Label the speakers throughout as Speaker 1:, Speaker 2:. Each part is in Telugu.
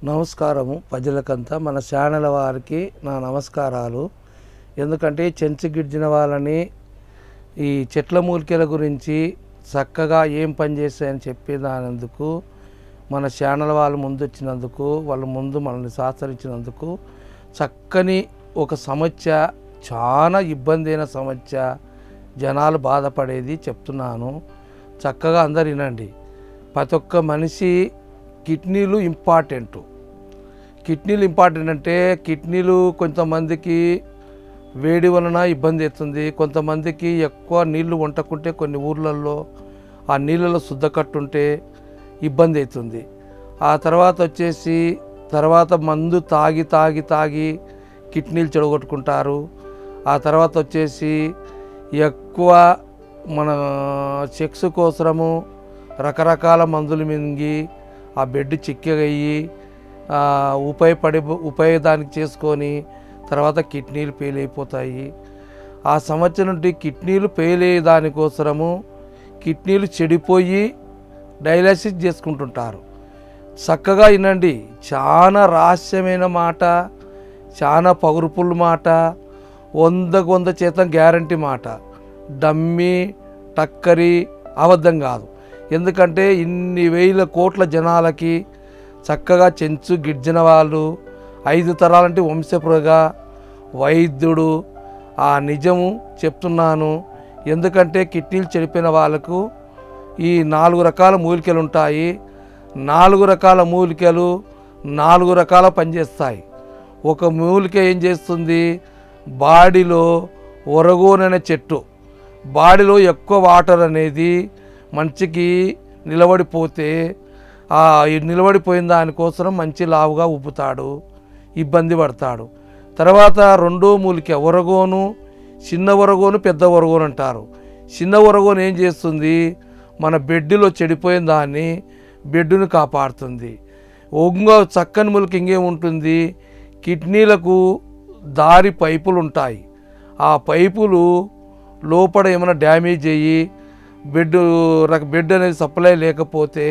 Speaker 1: నమస్కారము ప్రజలకంతా మన ఛానల్ వారికి నా నమస్కారాలు ఎందుకంటే చెంచు గిడ్జిన వాళ్ళని ఈ చెట్ల మూలికల గురించి చక్కగా ఏం పని చేస్తాయని చెప్పేదానందుకు మన ఛానల్ వాళ్ళు ముందు వచ్చినందుకు వాళ్ళ ముందు మనల్ని సహకరించినందుకు చక్కని ఒక సమస్య చాలా ఇబ్బంది అయిన సమస్య జనాలు బాధపడేది చెప్తున్నాను చక్కగా అందరు వినండి ప్రతి ఒక్క మనిషి కిడ్నీలు ఇంపార్టెంట్ కిడ్నీలు ఇంపార్టెంట్ అంటే కిడ్నీలు కొంతమందికి వేడి వలన ఇబ్బంది అవుతుంది కొంతమందికి ఎక్కువ నీళ్లు వంటకుంటే కొన్ని ఊర్లలో ఆ నీళ్ళలో శుద్ధకట్టుంటే ఇబ్బంది అవుతుంది ఆ తర్వాత వచ్చేసి తర్వాత మందు తాగి తాగి తాగి కిడ్నీలు చెడగొట్టుకుంటారు ఆ తర్వాత వచ్చేసి ఎక్కువ మన సెక్స్ కోసము రకరకాల మందులు మింగి ఆ బెడ్ చిక్కగయ్యి ఆ, ఉపయోగపడి ఉపయోగానికి చేసుకొని తర్వాత కిడ్నీలు ఫెయిల్ అయిపోతాయి ఆ సంవత్సరం నుండి కిడ్నీలు ఫెయిల్ అయ్యే దానికోసరము కిడ్నీలు చెడిపోయి డయాలసిస్ చేసుకుంటుంటారు చక్కగా వినండి చాలా రహస్యమైన మాట చాలా పగురుపుల మాట వందకు వంద శాతం గ్యారంటీ మాట డమ్మి టక్కరి అబద్ధం కాదు ఎందుకంటే ఇన్ని వేల కోట్ల జనాలకి చక్కగా చెంచు గిడ్జన వాళ్ళు ఐదు తరాలంటే వంశపురగా వైద్యుడు ఆ నిజము చెప్తున్నాను ఎందుకంటే కిడ్నీలు చెడిపోయిన వాళ్ళకు ఈ నాలుగు రకాల మూలికలు ఉంటాయి నాలుగు రకాల మూలికలు నాలుగు రకాల పనిచేస్తాయి ఒక మూలిక ఏం చేస్తుంది బాడీలో ఒరగోననే చెట్టు బాడీలో ఎక్కువ వాటర్ అనేది మంచికి నిలబడిపోతే ఆ ఈ నిలబడిపోయిన దానికోసం మంచి లావుగా ఉబ్బుతాడు ఇబ్బంది పడతాడు తర్వాత రెండో మూలిక ఒరగోను చిన్న ఒరగోను పెద్ద ఒరగోను అంటారు చిన్న ఒరగోను ఏం చేస్తుంది మన బెడ్డులో చెడిపోయిన దాన్ని బెడ్డును కాపాడుతుంది ఇంకో చక్కని మూలిక ఇంకేముంటుంది కిడ్నీలకు దారి పైపులు ఉంటాయి ఆ పైపులు లోపల ఏమైనా డ్యామేజ్ అయ్యి బెడ్ రక- బెడ్ అనేది సప్లై లేకపోతే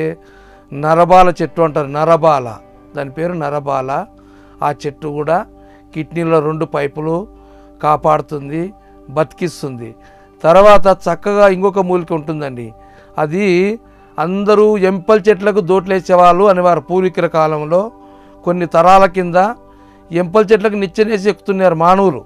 Speaker 1: నరబాల చెట్టు అంటారు నరబాల దాని పేరు నరబాల ఆ చెట్టు కూడా కిడ్నీలో రెండు పైపులు కాపాడుతుంది బతికిస్తుంది తర్వాత చక్కగా ఇంకొక మూలిక ఉంటుందండి అది అందరూ ఎంపల్ చెట్లకు దోట్లేసేవాళ్ళు అనేవారు పూర్వీకుల కాలంలో కొన్ని తరాల కింద ఎంపల్ చెట్లకు నిచ్చెనేసి ఎక్కుతున్నారు మానవులు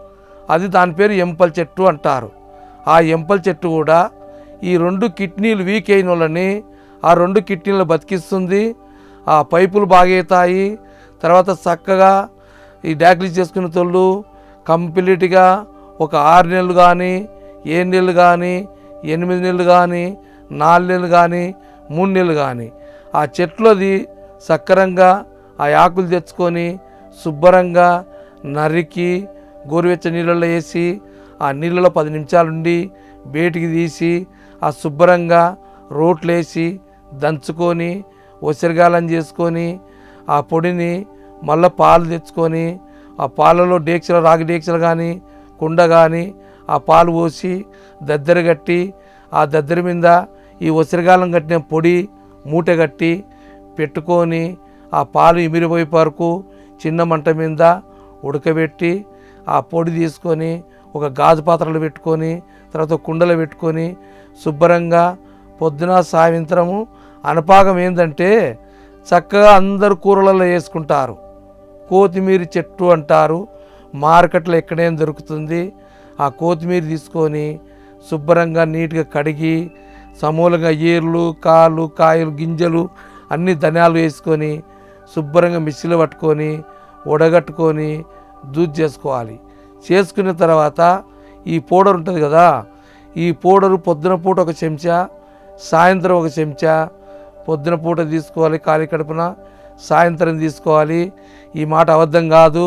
Speaker 1: అది దాని పేరు ఎంపల్ చెట్టు అంటారు ఆ ఎంపల్ చెట్టు కూడా ఈ రెండు కిడ్నీలు వీక్ అయిన వాళ్ళని ఆ రెండు కిడ్నీలు బతికిస్తుంది ఆ పైపులు బాగవుతాయి తర్వాత చక్కగా ఈ డాక్లీస్ చేసుకునే తోళ్ళు కంప్లీట్గా ఒక ఆరు నెలలు కానీ ఏడు నెలలు కానీ ఎనిమిది నెలలు కానీ నాలుగు నెలలు కానీ మూడు నెలలు కానీ ఆ చెట్లది సక్కరంగా ఆ ఆకులు తెచ్చుకొని శుభ్రంగా నరికి గోరువెచ్చ నీళ్ళలో వేసి ఆ నీళ్ళలో పది నిమిషాలు ఉండి బయటికి తీసి ఆ శుభ్రంగా రోట్లు వేసి దంచుకొని ఒసరిగాలం చేసుకొని ఆ పొడిని మళ్ళీ పాలు తెచ్చుకొని ఆ పాలలో డేక్షలు రాగి డేక్షలు కానీ కుండ కానీ ఆ పాలు పోసి దద్దెర కట్టి ఆ దద్దెర మీద ఈ ఒసరిగాలం కట్టిన పొడి మూట కట్టి పెట్టుకొని ఆ పాలు ఇమిరిపోయే వరకు చిన్న మంట మీద ఉడకబెట్టి ఆ పొడి తీసుకొని ఒక గాజు పాత్రలు పెట్టుకొని తర్వాత కుండలో పెట్టుకొని శుభ్రంగా పొద్దున సాయంత్రము అనపాకం ఏంటంటే చక్కగా అందరు కూరలలో వేసుకుంటారు కొత్తిమీర చెట్టు అంటారు మార్కెట్లో ఎక్కడైనా దొరుకుతుంది ఆ కొత్తిమీర తీసుకొని శుభ్రంగా నీట్గా కడిగి సమూలంగా ఏర్లు కాళ్ళు కాయలు గింజలు అన్ని ధనియాలు వేసుకొని శుభ్రంగా మిక్సీలో పట్టుకొని ఉడగట్టుకొని దూద్ చేసుకోవాలి చేసుకున్న తర్వాత ఈ పౌడర్ ఉంటుంది కదా ఈ పౌడరు పొద్దున పూట ఒక చెంచా సాయంత్రం ఒక చెంచా పొద్దున పూట తీసుకోవాలి ఖాళీ కడుపున సాయంత్రం తీసుకోవాలి ఈ మాట అబద్ధం కాదు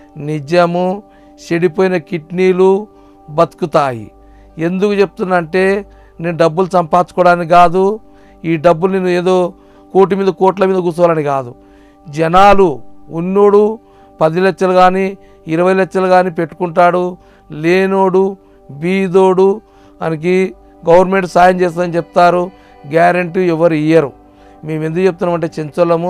Speaker 1: నిజము చెడిపోయిన కిడ్నీలు బతుకుతాయి ఎందుకు చెప్తున్నా అంటే నేను డబ్బులు సంపాదించుకోవడానికి కాదు ఈ డబ్బులు నేను ఏదో కోటి మీద కోట్ల మీద కూర్చోవాలని కాదు జనాలు ఉన్నోడు పది లక్షలు కానీ ఇరవై లక్షలు కానీ పెట్టుకుంటాడు లేనోడు బీదోడు మనకి గవర్నమెంట్ సాయం చేస్తుందని చెప్తారు గ్యారంటీ ఎవరు ఇయ్యరు మేము ఎందుకు చెప్తున్నామంటే చెంచోళ్ళము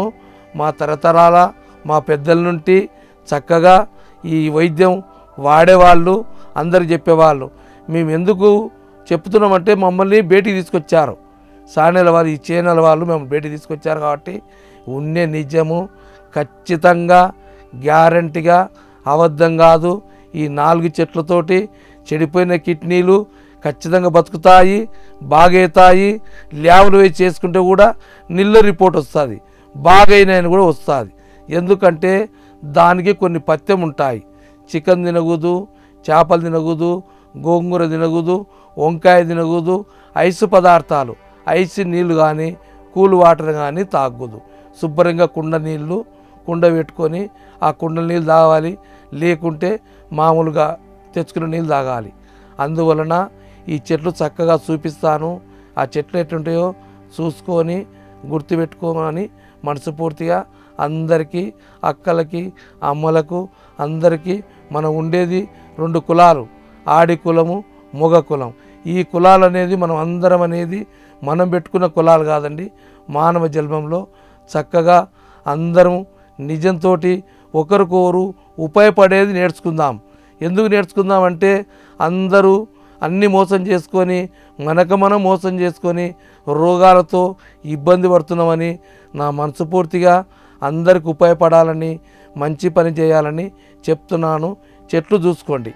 Speaker 1: మా తరతరాల మా పెద్దల నుండి చక్కగా ఈ వైద్యం వాడేవాళ్ళు అందరు చెప్పేవాళ్ళు మేము ఎందుకు చెప్తున్నామంటే మమ్మల్ని బయటికి తీసుకొచ్చారు సానేల వారు ఈ చేనేల వాళ్ళు మేము బయటికి తీసుకొచ్చారు కాబట్టి ఉన్నే నిజము ఖచ్చితంగా గ్యారంటీగా అబద్ధం కాదు ఈ నాలుగు చెట్లతోటి చెడిపోయిన కిడ్నీలు ఖచ్చితంగా బతుకుతాయి బాగవుతాయి ల్యాబ్లు వేసి చేసుకుంటే కూడా నిల్ల రిపోర్ట్ వస్తుంది బాగైనాయని కూడా వస్తుంది ఎందుకంటే దానికి కొన్ని పథ్యం ఉంటాయి చికెన్ తినకూడదు చేపలు తినకూడదు గోంగూర తినకూడదు వంకాయ తినకూడదు ఐసు పదార్థాలు ఐసు నీళ్ళు కానీ కూల్ వాటర్ కానీ తాగకూడదు శుభ్రంగా కుండ నీళ్ళు కుండ పెట్టుకొని ఆ కుండ నీళ్ళు తాగాలి లేకుంటే మామూలుగా తెచ్చుకున్న నీళ్ళు తాగాలి అందువలన ఈ చెట్లు చక్కగా చూపిస్తాను ఆ చెట్లు ఎట్లుంటాయో చూసుకొని గుర్తుపెట్టుకోమని మనసుపూర్తిగా అందరికీ అక్కలకి అమ్మలకు అందరికీ మనం ఉండేది రెండు కులాలు ఆడి కులము మొగ కులం ఈ కులాలు అనేది మనం అందరం అనేది మనం పెట్టుకున్న కులాలు కాదండి మానవ జన్మంలో చక్కగా అందరం నిజంతో ఒకరికొకరు ఉపయోగపడేది నేర్చుకుందాం ఎందుకు నేర్చుకుందాం అంటే అందరూ అన్ని మోసం చేసుకొని మనకు మనం మోసం చేసుకొని రోగాలతో ఇబ్బంది పడుతున్నామని నా మనసుపూర్తిగా అందరికి ఉపయోగపడాలని మంచి పని చేయాలని చెప్తున్నాను చెట్లు చూసుకోండి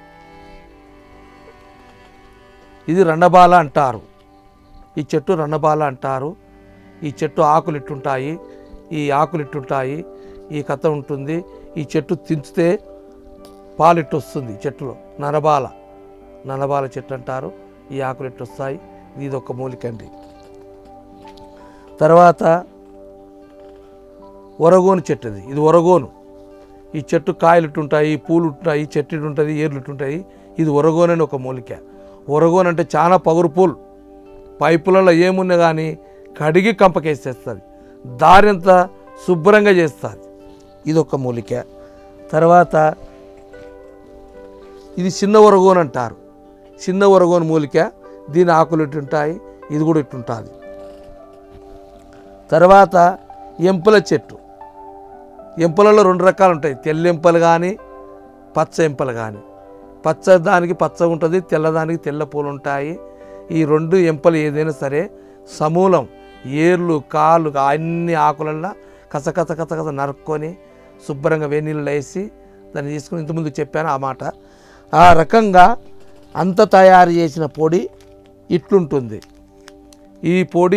Speaker 1: ఇది రండబాల అంటారు ఈ చెట్టు రండబాల అంటారు ఈ చెట్టు ఆకులు ఇట్టుంటాయి ఈ ఆకులు ఇట్టుంటాయి ఈ కథ ఉంటుంది ఈ చెట్టు తించితే పాలు ఇట్టు వస్తుంది చెట్టులో నరబాల నరబాల చెట్టు అంటారు ఈ ఆకులు ఇట్టు వస్తాయి ఇది ఒక మూలికండి తర్వాత ఒరగోను చెట్టు ఇది ఇది ఒరగోను ఈ చెట్టు కాయలు ఇట్టుంటాయి పూలు ఉంటాయి చెట్టు ఇటు ఉంటుంది ఏర్లు ఇట్టుంటాయి ఇది ఒరగోను అని ఒక మూలిక ఒరగోను అంటే చాలా పగురు పూలు పైపులలో ఏమున్నా కానీ కడిగి కంపకేసేస్తుంది దారింతా శుభ్రంగా చేస్తుంది ఇది ఒక మూలిక తర్వాత ఇది చిన్న ఒరగోను అంటారు చిన్న ఒరగోను మూలిక దీని ఆకులు ఇట్టుంటాయి ఇది కూడా ఇట్టుంటుంది తర్వాత ఎంపల చెట్టు ఎంపలలో రెండు రకాలు ఉంటాయి తెల్ల ఎంపలు కానీ పచ్చ ఎంపలు కానీ పచ్చ దానికి పచ్చ ఉంటుంది తెల్లదానికి తెల్ల పూలు ఉంటాయి ఈ రెండు ఎంపలు ఏదైనా సరే సమూలం ఏర్లు కాళ్ళు అన్ని ఆకులల్లో కస కస కస కస నరుక్కొని శుభ్రంగా వేనీళ్ళు వేసి దాన్ని తీసుకుని ఇంతకుముందు చెప్పాను ఆ మాట ఆ రకంగా అంత తయారు చేసిన పొడి ఇట్లుంటుంది ఈ పొడి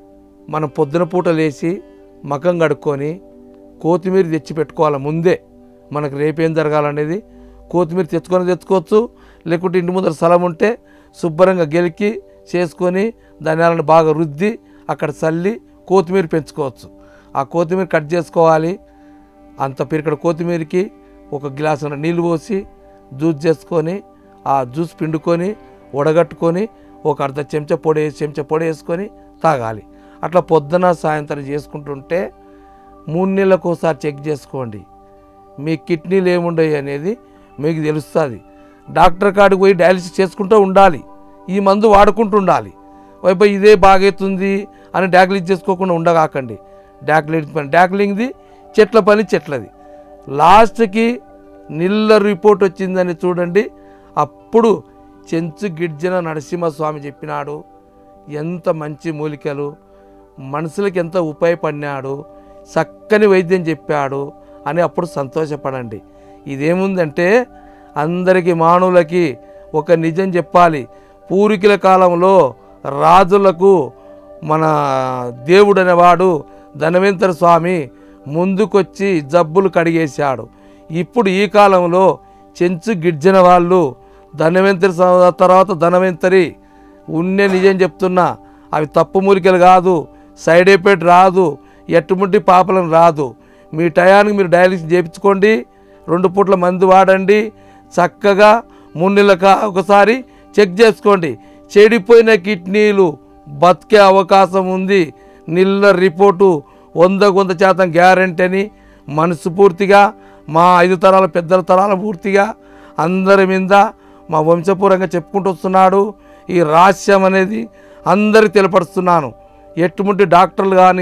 Speaker 1: మనం పొద్దున పూట లేచి మకం కడుక్కొని కొత్తిమీర తెచ్చి పెట్టుకోవాలి ముందే మనకు రేపేం జరగాలనేది కొత్తిమీర తెచ్చుకొని తెచ్చుకోవచ్చు లేకుంటే ఇంటి ముందర స్థలం ఉంటే శుభ్రంగా గెలికి చేసుకొని ధనియాలను బాగా రుద్ది అక్కడ చల్లి కొత్తిమీర పెంచుకోవచ్చు ఆ కొత్తిమీర కట్ చేసుకోవాలి అంత పిరికడ కొత్తిమీరకి ఒక గ్లాసు నీళ్ళు పోసి జ్యూస్ చేసుకొని ఆ జ్యూస్ పిండుకొని వడగట్టుకొని ఒక అర్ధ చెంచా పొడి వేసి చెంచా పొడి వేసుకొని తాగాలి అట్లా పొద్దున సాయంత్రం చేసుకుంటుంటే మూడు నెలలకు ఒకసారి చెక్ చేసుకోండి మీ కిడ్నీలు ఏముండయి అనేది మీకు తెలుస్తుంది డాక్టర్ కాడికి పోయి డయాలిసిస్ చేసుకుంటూ ఉండాలి ఈ మందు వాడుకుంటూ ఉండాలి వైపు ఇదే బాగవుతుంది అని డాక్లింగ్ చేసుకోకుండా ఉండగాకండి డాక్లింగ్ పని డాక్లింగ్ది చెట్ల పని చెట్లది లాస్ట్కి నిల్ల రిపోర్ట్ వచ్చిందని చూడండి అప్పుడు చెంచు గిడ్జన నరసింహస్వామి చెప్పినాడు ఎంత మంచి మూలికలు మనుషులకి ఎంత ఉపయోగపడినాడు చక్కని వైద్యం చెప్పాడు అని అప్పుడు సంతోషపడండి ఇదేముందంటే అందరికీ మానవులకి ఒక నిజం చెప్పాలి పూర్వీకుల కాలంలో రాజులకు మన దేవుడు అనేవాడు ధనవంతర స్వామి ముందుకొచ్చి జబ్బులు కడిగేశాడు ఇప్పుడు ఈ కాలంలో చెంచు గిడ్జన వాళ్ళు ధనవంతరి స- తర్వాత ధనవంతరి ఉన్నే నిజం చెప్తున్నా అవి తప్పు మూలికలు కాదు సైడ్ ఎఫెక్ట్ రాదు ఎట్టుముట్టి పాపలం రాదు మీ టయానికి మీరు డయాలిసిస్ చేయించుకోండి రెండు పూట్ల మందు వాడండి చక్కగా మూడు నెలలకు ఒకసారి చెక్ చేసుకోండి చెడిపోయిన కిడ్నీలు బతికే అవకాశం ఉంది నిల్ల రిపోర్టు వందకు వంద శాతం గ్యారంటీ అని మనస్ఫూర్తిగా మా ఐదు తరాల పెద్దల తరాల పూర్తిగా అందరి మీద మా వంశపూర్వంగా చెప్పుకుంటూ వస్తున్నాడు ఈ రహస్యం అనేది అందరికి తెలపరుస్తున్నాను ఎటువంటి డాక్టర్లు కానీ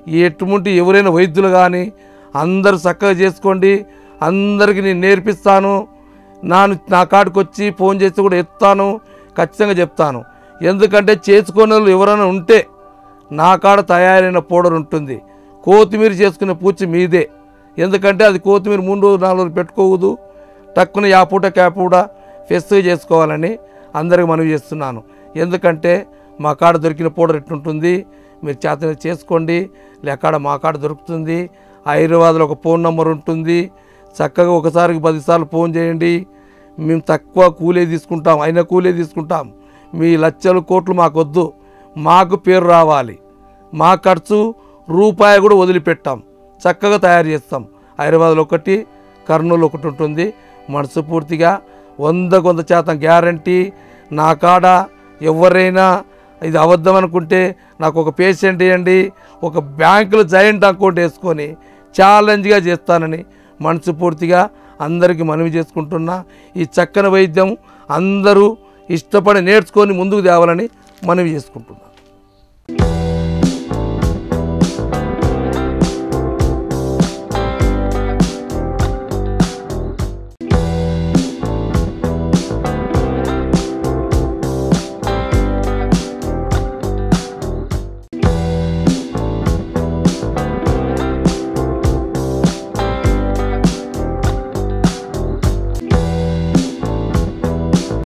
Speaker 1: ఎటువంటి ఎవరైనా వైద్యులు కానీ అందరూ చక్కగా చేసుకోండి అందరికీ నేను నేర్పిస్తాను నాను నా కాడికి వచ్చి ఫోన్ చేసి కూడా ఎత్తాను ఖచ్చితంగా చెప్తాను ఎందుకంటే చేసుకునే వాళ్ళు ఎవరైనా ఉంటే నా కాడ తయారైన పౌడర్ ఉంటుంది కొత్తిమీర చేసుకునే పూచి మీదే ఎందుకంటే అది కొత్తిమీర మూడు రోజులు నాలుగు రోజులు పెట్టుకోవద్దు టక్కున యాపూట క్యాపూట ఫెస్ట్గా చేసుకోవాలని అందరికి మనవి చేస్తున్నాను ఎందుకంటే మా కాడ దొరికిన పౌడర్ ఎట్లుంటుంది మీరు చేత చేసుకోండి లేకాడ మా కాడ దొరుకుతుంది హైదరాబాద్లో ఒక ఫోన్ నెంబర్ ఉంటుంది చక్కగా ఒకసారికి పదిసార్లు ఫోన్ చేయండి మేము తక్కువ కూలే తీసుకుంటాం అయినా కూలే తీసుకుంటాం మీ లక్షలు కోట్లు మాకు వద్దు మాకు పేరు రావాలి మా ఖర్చు రూపాయి కూడా వదిలిపెట్టాం చక్కగా తయారు చేస్తాం హైదరాబాద్లో ఒకటి కర్నూలు ఒకటి ఉంటుంది మనస్ఫూర్తిగా వందకు వంద శాతం గ్యారంటీ నా కాడ ఎవరైనా ఇది అబద్ధం అనుకుంటే నాకు ఒక పేషెంట్ ఇవ్వండి ఒక బ్యాంకులో జాయింట్ అకౌంట్ వేసుకొని ఛాలెంజ్గా చేస్తానని మనస్ఫూర్తిగా అందరికీ మనవి చేసుకుంటున్నా ఈ చక్కని వైద్యం అందరూ ఇష్టపడి నేర్చుకొని ముందుకు తేవాలని మనవి చేసుకుంటున్నా